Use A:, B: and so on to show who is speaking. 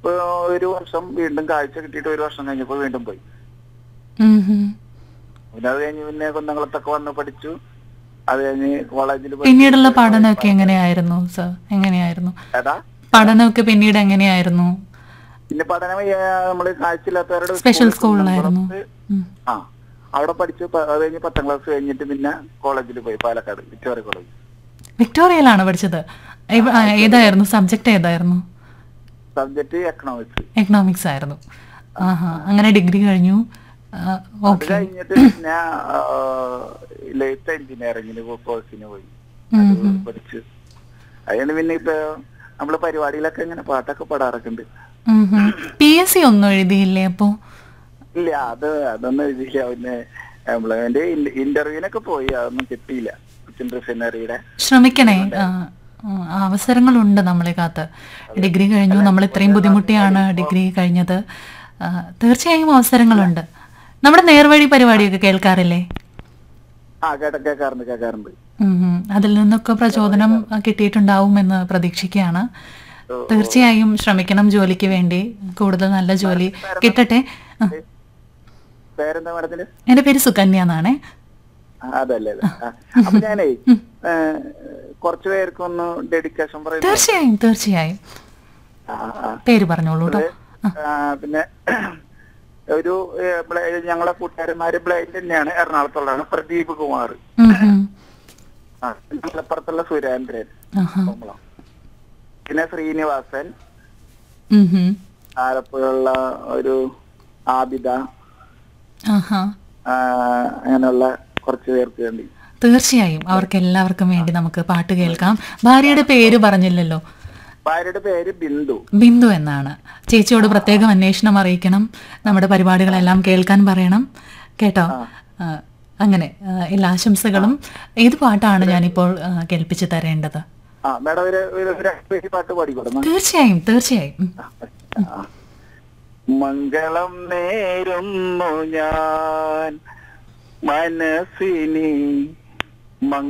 A: ഇപ്പൊ ഒരു വർഷം വീണ്ടും കാഴ്ച കിട്ടിയിട്ട് ഒരു വർഷം കഴിഞ്ഞപ്പോ വീണ്ടും പോയി
B: ഉം ഹും.
A: പിന്നെ അത് കഴിഞ്ഞ് പിന്നെ കുന്നംകുളത്തൊക്കെ വന്ന് പഠിച്ചു അത് കഴിഞ്ഞ് കോളേജിൽ
B: പിന്നീടുള്ള പഠനമൊക്കെ എങ്ങനെയായിരുന്നു സർ എങ്ങനെയായിരുന്നു
A: ഏതാ
B: പഠനമൊക്കെ പിന്നീട് എങ്ങനെയായിരുന്നു
A: പിന്നെ പഠനം ഈ, ആ, നമ്മള് കാഴ്ചയില്ലാത്തവരുടെ
B: സ്പെഷ്യൽ
A: സ്കൂളിൽ
B: സ്കൂളിലായിരുന്നു
A: കുന്നംകുളത്ത്
B: ഉം.
A: ആ അവിടെ പഠിച്ചു പ- അത് കഴിഞ്ഞ് പത്താം ക്ലാസ് കഴിഞ്ഞിട്ട് പിന്നെ കോളേജിൽ പോയി പാലക്കാട് വിക്ടോറിയ കോളേജ്
B: വിക്ടോറിയയിലാണ് പഠിച്ചത് എവ- ആ, ഏതായിരുന്നു സബ്ജക്ട് ഏതായിരുന്നു
A: സബ്ജക്ട് എക്കണോമിക്സ്
B: എക്കണോമിക്സ് ആയിരുന്നു ആഹാ അങ്ങനെ ഡിഗ്രി കഴിഞ്ഞു
A: അത്
B: ഓക്കെ
A: കഴിഞ്ഞിട്ട് പിന്നെ ലേറ്റ് എഞ്ചിനീയറിംഗിന് കോഴ്സിന് പോയി അത് പഠിച്ചു അതുകൊണ്ട് പിന്നെ ഇപ്പൊ നമ്മള് പരിപാടിയിലൊക്കെ ഇങ്ങനെ പാട്ടൊക്കെ പാടാറൊക്കെ ഉണ്ട്
B: പി എസ് സി ഒന്നും എഴുതിയില്ലേ അപ്പോ
A: ഇല്ല അത് അതൊന്നും എഴുതിയില്ല പിന്നെ എംപ്ലോയ്മെന്റ് ഇന്റർവ്യൂവിനൊക്കെ പോയി അതൊന്നും കിട്ടിയില്ല കൊച്ചിൻ റിഫൈനറിയുടെ
B: ശ്രമിക്കണേ ആ, ആ, അവസരങ്ങളുണ്ട് നമ്മളെ കാത്ത് ഡിഗ്രി കഴിഞ്ഞു നമ്മൾ ഇത്രയും ബുദ്ധിമുട്ടിയാണ് ഡിഗ്രി കഴിഞ്ഞത് ആ, തീർച്ചയായും അവസരങ്ങളുണ്ട് നമ്മുടെ നേർവഴി പരിപാടിയൊക്കെ കേൾക്കാറില്ലേ
A: ആ കേട്ട കേൾക്കാറുണ്ട് കേൾക്കാറുണ്ട്
B: ഉം ഉം. അതിൽ നിന്നൊക്കെ പ്രചോദനം ആ, കിട്ടിയിട്ടുണ്ടാവുമെന്ന് പ്രതീക്ഷിക്കുകയാണ് തീർച്ചയായും ശ്രമിക്കണം ജോലിക്ക് വേണ്ടി കൂടുതൽ നല്ല ജോലി കിട്ടട്ടെ ആ,
A: പേരെന്താ മാഡത്തിന്റെ
B: എൻ്റെ പേര് സുകന്യ എന്നാണേ
A: ആ, അതല്ലേ അതെ. ആ, അപ്പൊ ഞാനേ ഏ, കുറച്ച് പേർക്കൊന്ന് ഡെഡിക്കേഷൻ പറയുന്നത്
B: തീർച്ചയായും തീർച്ചയായും
A: ആ, ആ.
B: പേര് പറഞ്ഞോളൂ കേട്ടോ
A: ആ, പിന്നെ ഒരു ഏ, ബ്ല- ഞങ്ങളെ കൂട്ടുകാരന്മാര് ബ്ലൈൻഡ് തന്നെയാണ് എറണാകുളത്തുള്ളതാണ് പ്രദീപ് കുമാർ
B: ഉം ഉം.
A: ആ, മലപ്പുറത്തുള്ള സുരേന്ദ്രൻ
B: ആഹാ.
A: കുമ്പളം. പിന്നെ ശ്രീനിവാസൻ
B: ഉം ഉം.
A: ആലപ്പുഴയുള്ള ഒരു ആബിദ
B: ആഹാ
A: ആ, അങ്ങനെയുള്ള കുറച്ച് പേർക്ക് വേണ്ടി
B: തീർച്ചയായും അവർക്ക് എല്ലാവർക്കും വേണ്ടി നമുക്ക് പാട്ട് കേൾക്കാം ഭാര്യയുടെ പേര് പറഞ്ഞില്ലല്ലോ
A: ഭാര്യയുടെ പേര് ബിന്ദു
B: ബിന്ദു എന്നാണ് ചേച്ചിയോട് പ്രത്യേകം അന്വേഷണം അറിയിക്കണം നമ്മുടെ പരിപാടികളെല്ലാം കേൾക്കാൻ പറയണം കേട്ടോ ആ, അങ്ങനെ ആ, എല്ലാ ആശംസകളും ഏത് പാട്ടാണ് ഞാനിപ്പോൾ ആ, കേൾപ്പിച്ചു തരേണ്ടത്
A: ആ മേഡം ഒരു ഒരു രണ്ട് പേര് പാട്ട് പാടിക്കൊടുന്നു
B: തീർച്ചയായും തീർച്ചയായും ഉം.
A: മംഗളം നേരുന്നു ഞാൻ മനസ്സിനി